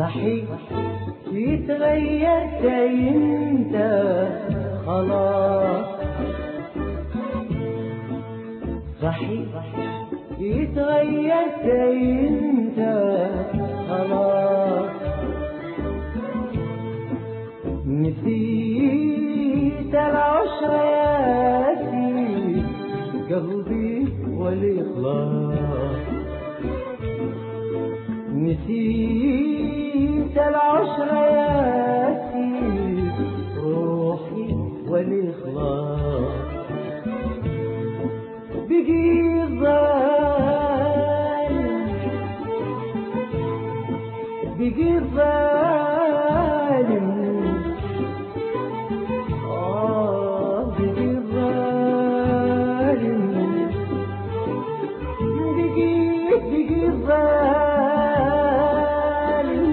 صحيح يتغيرت انت خلاص صحيح يتغيرت انت خلاص نسيت العشرة يا سيدي قلبي والإخلاص نسيت العشرة يا سيدي روحي والإخلاص بقي ظالم بقي ظالم آه بقي ظالم بقيت بقي ظالم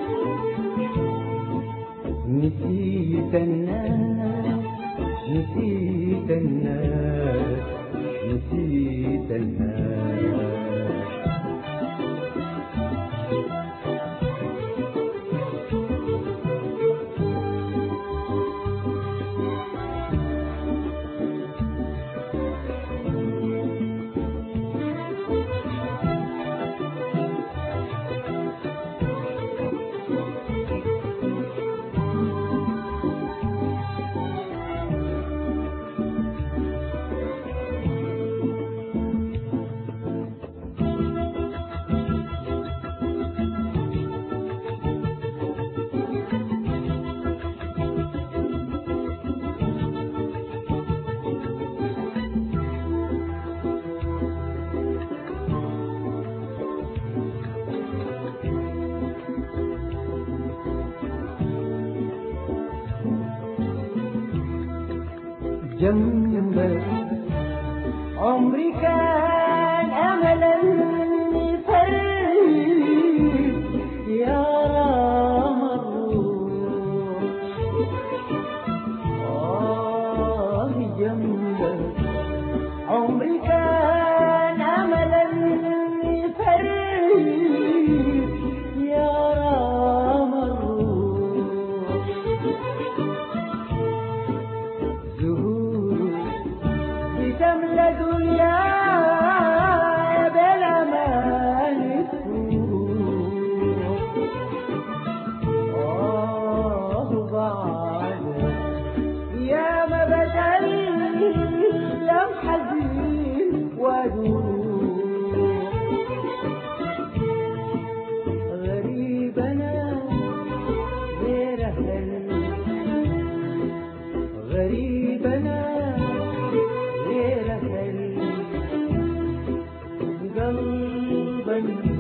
نسيت الناس نسيت الناس نسيت الناس جنبك عمري كان املا يفرق يا رام الروح آه جنبك عمري كان املا يفرق يا رام الروح زهور بتملى دنيا بلا ما نفوح آه بعد يا ما بدل لم حزين ودروح غريب انا غير اهل غريب انا غير اهل قلبا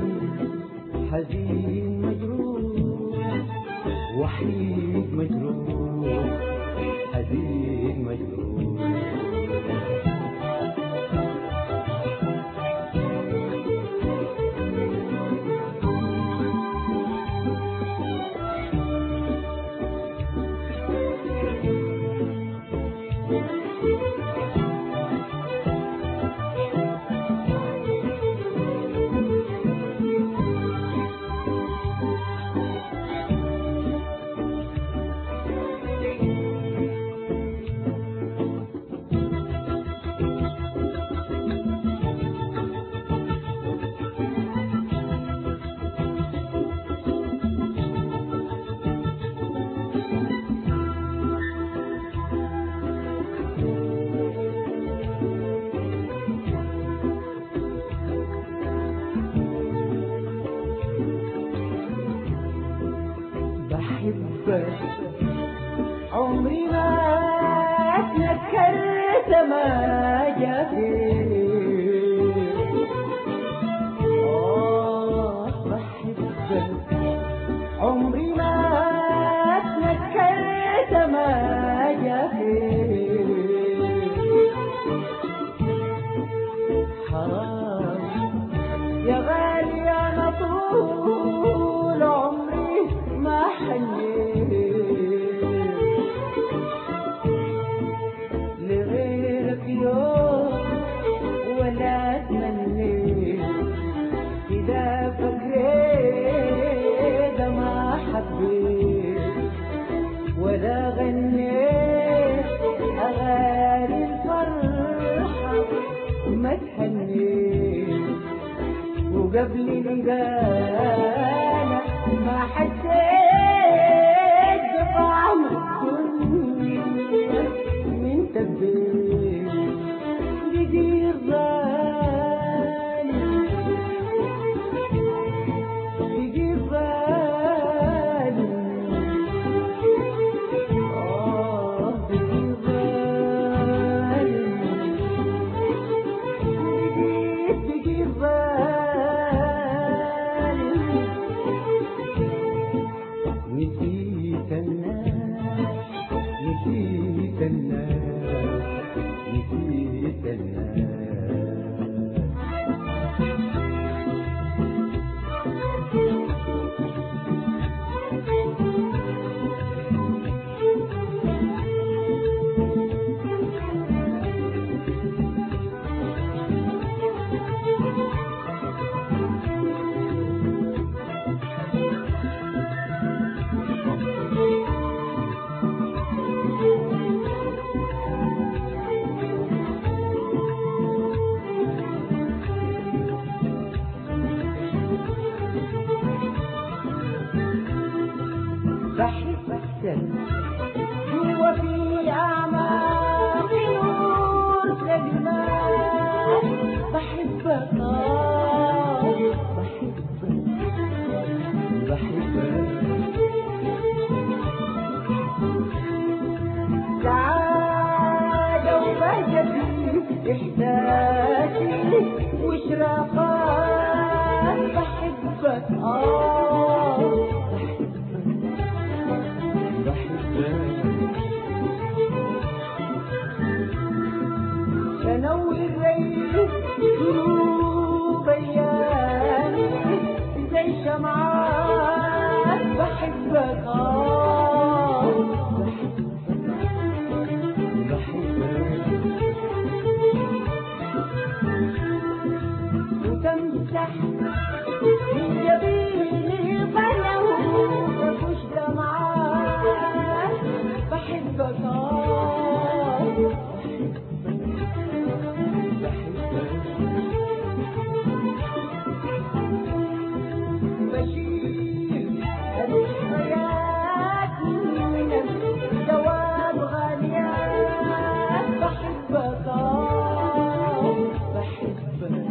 حزين مجروح وحيد مجروح حزين مجروح بحبك عمري ما تذكرت ما جافي آه بحبك عمري ما تذكرت ما جافي حرام يا غالي انا طول عمري ما حنيت لغيرك يوم ولا تمنيت إذا فكرت ما ولا غنيت أغاني الفرحة ما تهنيت وقبل لقانا ما حسيت بطعم الدنيا من تبيت بقي غالي بقي غالي آه بقي غالي بقي غالي نسيت الناس نسيت الناس نسيت الناس بحبك جوا في أعماق نور كلمات بحبك آه بحبك بحبك سعادة وبهجتي إحساسي وإشراقات بحبك آه بحبك بحبك تنور الريح دروب ايامي زي شمعات بحبك اه بحبك وتمسح من جبيني القلم تفوش دمعات بحبك اه بشيل الذكريات من الدوام غاليات بحبك آه بحبك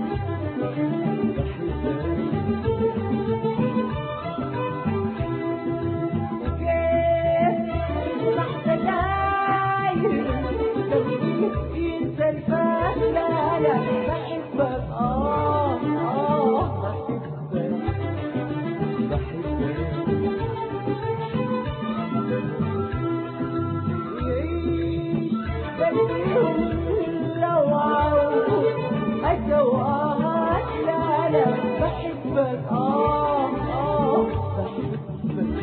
وكيف لحظة داير قلبي ينسى الفات لا لا بحبك آه آه بحبك يعيش قلبيهم لو عاود أسوات لا لا بحبك آه آه بحبك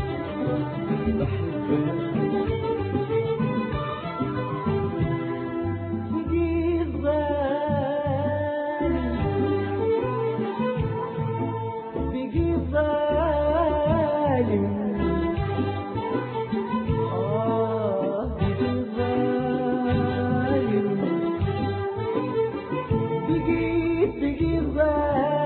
بحبك جديد غالي بقي ظالم آه بقي ظالم بقيت بقي ظالم